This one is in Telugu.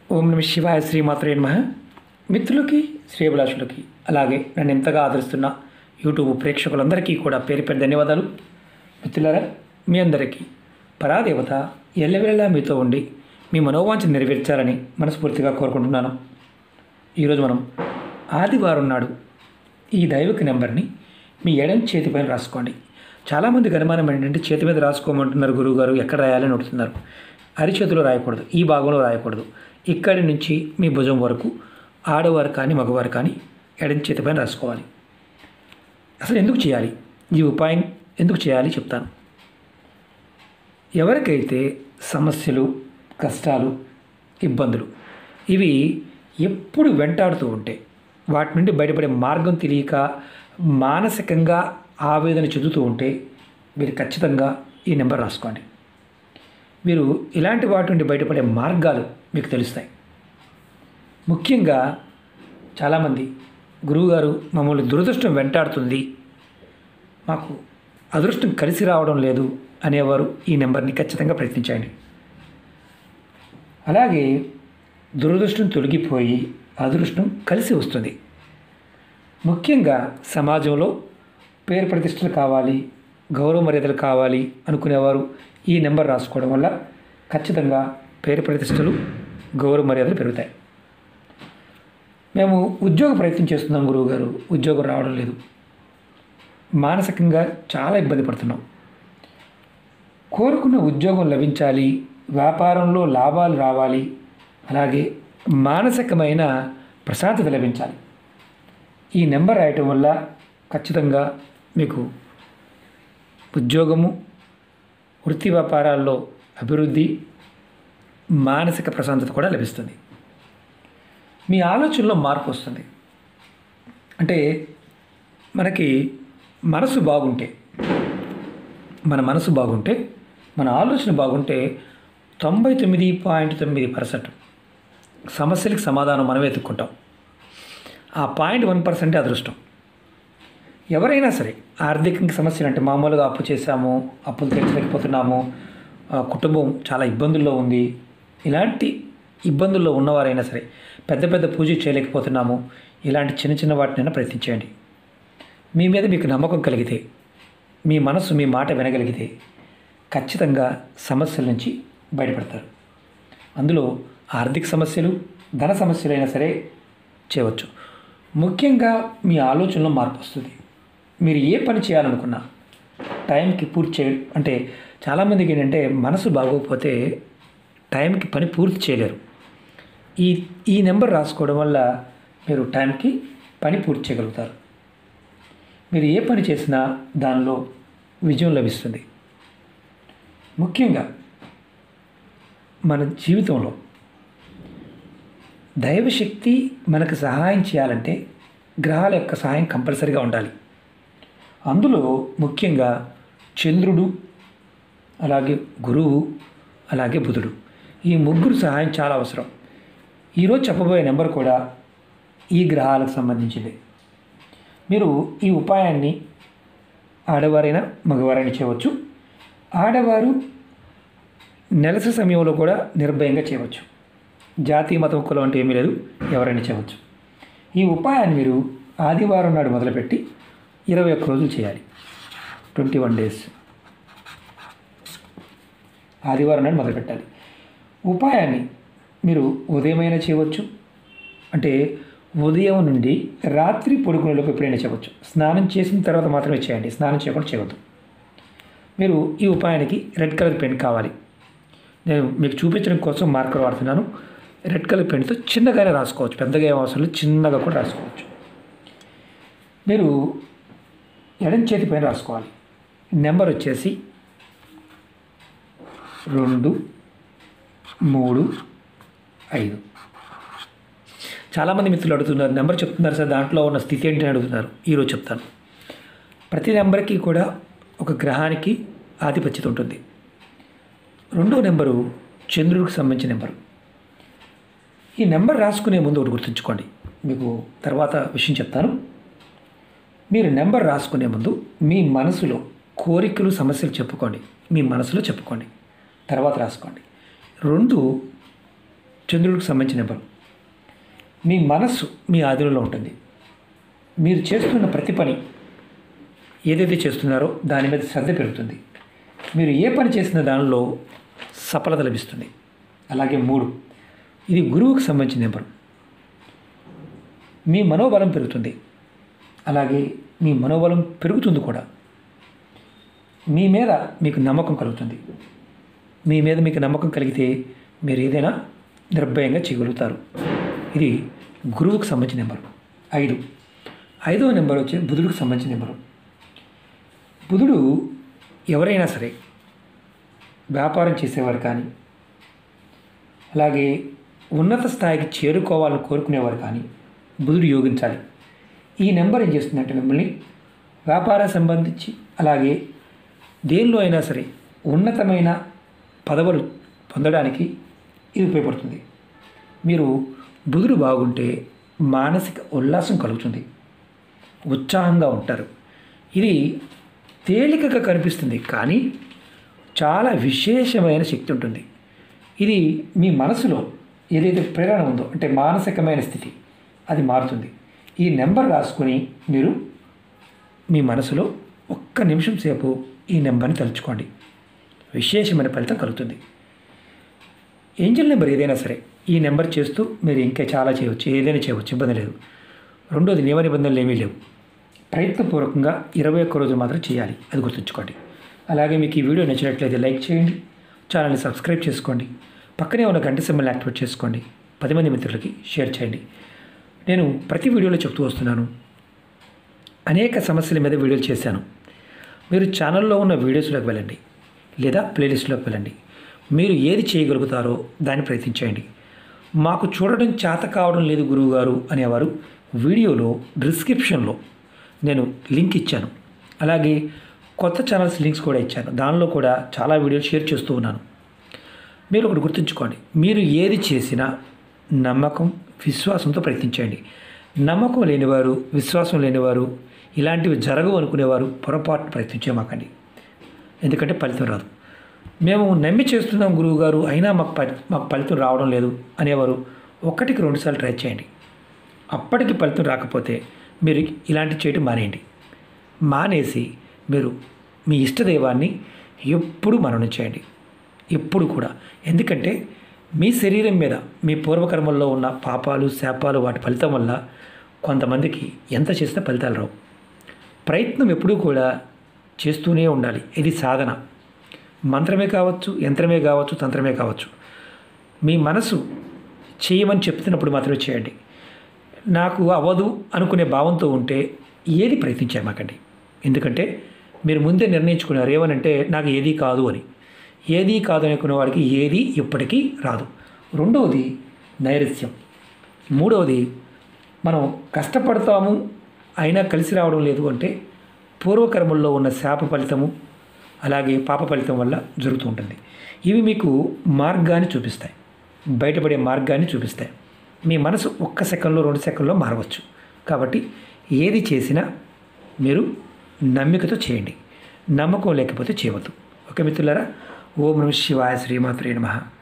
ఓం నమ శివాయ శ్రీమాత్రే నమ మిత్రులకి శ్రేభిలాషులకి అలాగే నన్ను ఎంతగా ఆదరిస్తున్న యూట్యూబ్ ప్రేక్షకులందరికీ కూడా పేరు పేరు ధన్యవాదాలు మిత్రులారా మీ అందరికీ పరాదేవత ఎల్లవెల్లా మీతో ఉండి మీ మనోవాంఛ నెరవేర్చాలని మనస్ఫూర్తిగా కోరుకుంటున్నాను ఈరోజు మనం ఆదివారం నాడు ఈ దైవిక నెంబర్ని మీ ఎడం చేతి పైన రాసుకోండి చాలామందికి అనుమానం ఏంటంటే చేతి మీద రాసుకోమంటున్నారు గురువుగారు ఎక్కడ రాయాలని అడుగుతున్నారు అరిచేతిలో రాయకూడదు ఈ భాగంలో రాయకూడదు ఇక్కడి నుంచి మీ భుజం వరకు ఆడవారు కానీ మగవారు కానీ ఎడం చేతి పైన రాసుకోవాలి అసలు ఎందుకు చేయాలి ఈ ఉపాయం ఎందుకు చేయాలి చెప్తాను ఎవరికైతే సమస్యలు కష్టాలు ఇబ్బందులు ఇవి ఎప్పుడు వెంటాడుతూ ఉంటే వాటి నుండి బయటపడే మార్గం తెలియక మానసికంగా ఆవేదన చెందుతూ ఉంటే మీరు ఖచ్చితంగా ఈ నెంబర్ రాసుకోండి మీరు ఇలాంటి వాటి నుండి బయటపడే మార్గాలు మీకు తెలుస్తాయి ముఖ్యంగా చాలామంది గురువుగారు మమ్మల్ని దురదృష్టం వెంటాడుతుంది మాకు అదృష్టం కలిసి రావడం లేదు అనేవారు ఈ నెంబర్ని ఖచ్చితంగా ప్రయత్నించండి అలాగే దురదృష్టం తొలగిపోయి అదృష్టం కలిసి వస్తుంది ముఖ్యంగా సమాజంలో పేరు ప్రతిష్టలు కావాలి గౌరవ మర్యాదలు కావాలి అనుకునేవారు ఈ నెంబర్ రాసుకోవడం వల్ల ఖచ్చితంగా పేరు ప్రతిష్టలు గౌరవ మర్యాదలు పెరుగుతాయి మేము ఉద్యోగ ప్రయత్నం చేస్తున్నాం గురువు గారు ఉద్యోగం రావడం లేదు మానసికంగా చాలా ఇబ్బంది పడుతున్నాం కోరుకున్న ఉద్యోగం లభించాలి వ్యాపారంలో లాభాలు రావాలి అలాగే మానసికమైన ప్రశాంతత లభించాలి ఈ నెంబర్ రాయటం వల్ల ఖచ్చితంగా మీకు ఉద్యోగము వృత్తి వ్యాపారాల్లో అభివృద్ధి మానసిక ప్రశాంతత కూడా లభిస్తుంది మీ ఆలోచనలో మార్పు వస్తుంది అంటే మనకి మనసు బాగుంటే మన మనసు బాగుంటే మన ఆలోచన బాగుంటే తొంభై తొమ్మిది పాయింట్ తొమ్మిది పర్సెంట్ సమస్యలకు సమాధానం మనమే ఎత్తుక్కుంటాం ఆ పాయింట్ వన్ పర్సెంటే అదృష్టం ఎవరైనా సరే ఆర్థిక సమస్యలు అంటే మామూలుగా అప్పు చేశాము అప్పులు తీర్చలేకపోతున్నాము ఆ, కుటుంబం చాలా ఇబ్బందుల్లో ఉంది ఇలాంటి ఇబ్బందుల్లో ఉన్నవారైనా సరే పెద్ద పెద్ద పూజ చేయలేకపోతున్నాము ఇలాంటి చిన్న చిన్న వాటినైనా ప్రయత్నించండి మీ మీద మీకు నమ్మకం కలిగితే మీ మనసు మీ మాట వినగలిగితే ఖచ్చితంగా సమస్యల నుంచి బయటపడతారు అందులో ఆర్థిక సమస్యలు ధన సమస్యలైనా సరే చేయవచ్చు ముఖ్యంగా మీ ఆలోచనలో మార్పు వస్తుంది మీరు ఏ పని చేయాలనుకున్నా టైంకి పూర్తి చేయ అంటే చాలామందికి ఏంటంటే మనసు బాగోకపోతే టైంకి పని పూర్తి చేయలేరు ఈ ఈ నెంబర్ రాసుకోవడం వల్ల మీరు టైంకి పని పూర్తి చేయగలుగుతారు మీరు ఏ పని చేసినా దానిలో విజయం లభిస్తుంది ముఖ్యంగా మన జీవితంలో దైవశక్తి మనకు సహాయం చేయాలంటే గ్రహాల యొక్క సహాయం కంపల్సరీగా ఉండాలి అందులో ముఖ్యంగా చంద్రుడు అలాగే గురువు అలాగే బుధుడు ఈ ముగ్గురు సహాయం చాలా అవసరం ఈరోజు చెప్పబోయే నెంబర్ కూడా ఈ గ్రహాలకు సంబంధించింది మీరు ఈ ఉపాయాన్ని ఆడవారైనా మగవారైనా చేయవచ్చు ఆడవారు నెలసరి సమయంలో కూడా నిర్భయంగా చేయవచ్చు జాతి మతం కులం అంటే ఏమీ లేదు ఎవరైనా చేయవచ్చు ఈ ఉపాయాన్ని మీరు ఆదివారం నాడు మొదలుపెట్టి ఇరవై ఒక్క రోజులు చేయాలి ట్వంటీ వన్ డేస్ ఆదివారం నాడు మొదలుపెట్టాలి ఉపాయాన్ని మీరు ఉదయమైనా చేయవచ్చు అంటే ఉదయం నుండి రాత్రి పడుకునేలోపు ఎప్పుడైనా చేయవచ్చు స్నానం చేసిన తర్వాత మాత్రమే చేయండి స్నానం చేయకుండా చేయవద్దు మీరు ఈ ఉపాయానికి రెడ్ కలర్ పెన్ కావాలి నేను మీకు చూపించడం కోసం మార్కర్ వాడుతున్నాను రెడ్ కలర్ పెన్తో చిన్నగానే రాసుకోవచ్చు పెద్దగా ఏం అవసరం లేదు చిన్నగా కూడా రాసుకోవచ్చు మీరు ఎడం చేతి పైన రాసుకోవాలి నెంబర్ వచ్చేసి రెండు మూడు ఐదు చాలామంది మిత్రులు అడుగుతున్నారు నెంబర్ చెప్తున్నారు సార్ దాంట్లో ఉన్న స్థితి ఏంటి అని అడుగుతున్నారు ఈరోజు చెప్తాను ప్రతి నెంబర్కి కూడా ఒక గ్రహానికి ఆధిపత్యత ఉంటుంది రెండో నెంబరు చంద్రుడికి సంబంధించిన నెంబరు ఈ నెంబర్ రాసుకునే ముందు ఒకటి గుర్తుంచుకోండి మీకు తర్వాత విషయం చెప్తాను మీరు నెంబర్ రాసుకునే ముందు మీ మనసులో కోరికలు సమస్యలు చెప్పుకోండి మీ మనసులో చెప్పుకోండి తర్వాత రాసుకోండి రెండు చంద్రుడికి సంబంధించిన నెంబరు మీ మనస్సు మీ ఆధీనంలో ఉంటుంది మీరు చేస్తున్న ప్రతి పని ఏదైతే చేస్తున్నారో దాని మీద శ్రద్ధ పెరుగుతుంది మీరు ఏ పని చేసిన దానిలో సఫలత లభిస్తుంది అలాగే మూడు ఇది గురువుకు సంబంధించిన నెంబరు మీ మనోబలం పెరుగుతుంది అలాగే మీ మనోబలం పెరుగుతుంది కూడా మీ మీద మీకు నమ్మకం కలుగుతుంది మీ మీద మీకు నమ్మకం కలిగితే మీరు ఏదైనా నిర్భయంగా చేయగలుగుతారు ఇది గురువుకు సంబంధించిన నెంబరు ఐదు ఐదవ నెంబర్ వచ్చి బుధుడికి సంబంధించిన నెంబరు బుధుడు ఎవరైనా సరే వ్యాపారం చేసేవారు కానీ అలాగే ఉన్నత స్థాయికి చేరుకోవాలని కోరుకునేవారు కానీ బుధుడు యోగించాలి ఈ నెంబర్ ఏం చేస్తుందంటే మిమ్మల్ని వ్యాపారం సంబంధించి అలాగే దేనిలో అయినా సరే ఉన్నతమైన పదవులు పొందడానికి ఇది ఉపయోగపడుతుంది మీరు బుధుడు బాగుంటే మానసిక ఉల్లాసం కలుగుతుంది ఉత్సాహంగా ఉంటారు ఇది తేలికగా కనిపిస్తుంది కానీ చాలా విశేషమైన శక్తి ఉంటుంది ఇది మీ మనసులో ఏదైతే ప్రేరణ ఉందో అంటే మానసికమైన స్థితి అది మారుతుంది ఈ నెంబర్ రాసుకొని మీరు మీ మనసులో ఒక్క నిమిషం సేపు ఈ నెంబర్ని తలుచుకోండి విశేషమైన ఫలితం కలుగుతుంది ఏంజల్ నెంబర్ ఏదైనా సరే ఈ నెంబర్ చేస్తూ మీరు ఇంకా చాలా చేయవచ్చు ఏదైనా చేయవచ్చు ఇబ్బంది లేదు రెండోది నియమ నిబంధనలు ఏమీ లేవు ప్రయత్నపూర్వకంగా ఇరవై ఒక్క రోజులు మాత్రం చేయాలి అది గుర్తుంచుకోండి అలాగే మీకు ఈ వీడియో నచ్చినట్లయితే లైక్ చేయండి ఛానల్ని సబ్స్క్రైబ్ చేసుకోండి పక్కనే ఉన్న గంట సింబల్ని యాక్టివేట్ చేసుకోండి పది మంది మిత్రులకి షేర్ చేయండి నేను ప్రతి వీడియోలో చెప్తూ వస్తున్నాను అనేక సమస్యల మీద వీడియోలు చేశాను మీరు ఛానల్లో ఉన్న వీడియోస్లోకి వెళ్ళండి లేదా ప్లేలిస్ట్లోకి వెళ్ళండి మీరు ఏది చేయగలుగుతారో దాన్ని ప్రయత్నించండి మాకు చూడడం చేత కావడం లేదు గురువుగారు అనేవారు వీడియోలో డిస్క్రిప్షన్లో నేను లింక్ ఇచ్చాను అలాగే కొత్త ఛానల్స్ లింక్స్ కూడా ఇచ్చాను దానిలో కూడా చాలా వీడియోలు షేర్ చేస్తూ ఉన్నాను మీరు ఒకటి గుర్తుంచుకోండి మీరు ఏది చేసినా నమ్మకం విశ్వాసంతో ప్రయత్నించండి నమ్మకం లేనివారు విశ్వాసం లేనివారు ఇలాంటివి జరగవు అనుకునేవారు పొరపాటు ప్రయత్నించేమాకండి ఎందుకంటే ఫలితం రాదు మేము నమ్మి చేస్తున్నాం గురువు గారు అయినా మాకు ఫలి- మాకు ఫలితం రావడం లేదు అనేవారు ఒకటికి రెండుసార్లు ట్రై చేయండి అప్పటికి ఫలితం రాకపోతే మీరు ఇలాంటి చేయటం మానేయండి మానేసి మీరు మీ ఇష్టదైవాన్ని ఎప్పుడు మననం చేయండి ఎప్పుడు కూడా ఎందుకంటే మీ శరీరం మీద మీ పూర్వకర్మల్లో ఉన్న పాపాలు శాపాలు వాటి ఫలితం వల్ల కొంతమందికి ఎంత చేసినా ఫలితాలు రావు ప్రయత్నం ఎప్పుడూ కూడా చేస్తూనే ఉండాలి ఇది సాధన మంత్రమే కావచ్చు యంత్రమే కావచ్చు తంత్రమే కావచ్చు మీ మనసు చేయమని చెప్తున్నప్పుడు మాత్రమే చేయండి నాకు అవ్వదు అనుకునే భావంతో ఉంటే ఏది ప్రయత్నించామాకండి ఎందుకంటే మీరు ముందే నిర్ణయించుకున్నారు ఏమనంటే నాకు ఏది కాదు అని ఏది కాదు అనుకునే వాడికి ఏది ఇప్పటికీ రాదు రెండవది నైరస్యం మూడవది మనం కష్టపడతాము అయినా కలిసి రావడం లేదు అంటే పూర్వకర్మల్లో ఉన్న శాప ఫలితము అలాగే పాప ఫలితం వల్ల జరుగుతూ ఉంటుంది ఇవి మీకు మార్గాన్ని చూపిస్తాయి బయటపడే మార్గాన్ని చూపిస్తాయి మీ మనసు ఒక్క సెకండ్లో రెండు సెకండ్లో మారవచ్చు కాబట్టి ఏది చేసినా మీరు నమ్మికతో చేయండి నమ్మకం లేకపోతే చేయవద్దు ఓకే మిత్రులారా ఓం నమ శివాయ శ్రీమాత్రే నమః